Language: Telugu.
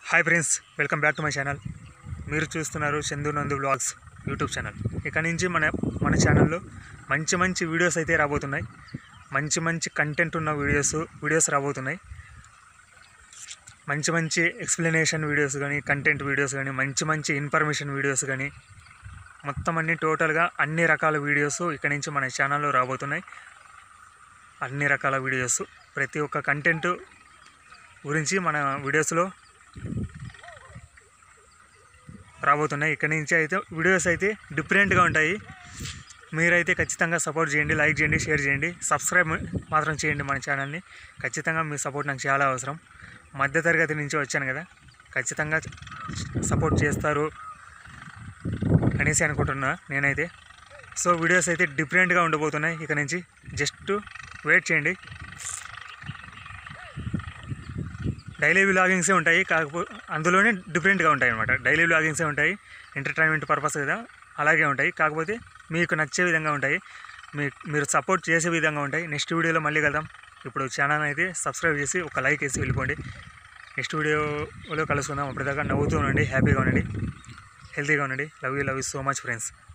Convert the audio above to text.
hi friends welcome back to my channel మీరు చూస్తున్నారు చందు నందు బ్లాగ్స్ యూట్యూబ్ ఛానల్ ఇక నుంచి మన మన ఛానల్లో మంచి మంచి వీడియోస్ అయితే రాబోతున్నాయి మంచి మంచి కంటెంట్ ఉన్న వీడియోస్ వీడియోస్ రాబోతున్నాయి మంచి మంచి ఎక్స్ప్లెనేషన్ వీడియోస్ కానీ కంటెంట్ వీడియోస్ కానీ మంచి మంచి ఇన్ఫర్మేషన్ వీడియోస్ కానీ మొత్తం అన్ని టోటల్గా అన్ని రకాల వీడియోస్ ఇక్కడ నుంచి మన ఛానల్లో రాబోతున్నాయి అన్ని రకాల వీడియోస్ ప్రతి ఒక్క కంటెంట్ గురించి మన వీడియోస్లో రాబోతున్నాయి ఇక్కడ నుంచి అయితే వీడియోస్ అయితే డిఫరెంట్గా ఉంటాయి మీరైతే ఖచ్చితంగా సపోర్ట్ చేయండి లైక్ చేయండి షేర్ చేయండి సబ్స్క్రైబ్ మాత్రం చేయండి మన ఛానల్ని ఖచ్చితంగా మీ సపోర్ట్ నాకు చాలా అవసరం మధ్యతరగతి నుంచి వచ్చాను కదా ఖచ్చితంగా సపోర్ట్ చేస్తారు అనేసి అనుకుంటున్నా నేనైతే సో వీడియోస్ అయితే డిఫరెంట్గా ఉండబోతున్నాయి ఇక నుంచి జస్ట్ వెయిట్ చేయండి డైలీ వ్లాగింగ్సే ఉంటాయి కాకపోతే అందులోనే డిఫరెంట్గా ఉంటాయి అనమాట డైలీ వ్లాగింగ్సే ఉంటాయి ఎంటర్టైన్మెంట్ పర్పస్ కదా అలాగే ఉంటాయి కాకపోతే మీకు నచ్చే విధంగా ఉంటాయి మీ మీరు సపోర్ట్ చేసే విధంగా ఉంటాయి నెక్స్ట్ వీడియోలో మళ్ళీ కలుద్దాం ఇప్పుడు ఛానల్ అయితే సబ్స్క్రైబ్ చేసి ఒక లైక్ వేసి వెళ్ళిపోండి నెక్స్ట్ వీడియోలో కలుసుకుందాం అప్పటిదాకా నవ్వుతూ ఉండండి హ్యాపీగా ఉండండి హెల్తీగా ఉండండి love you love you so much friends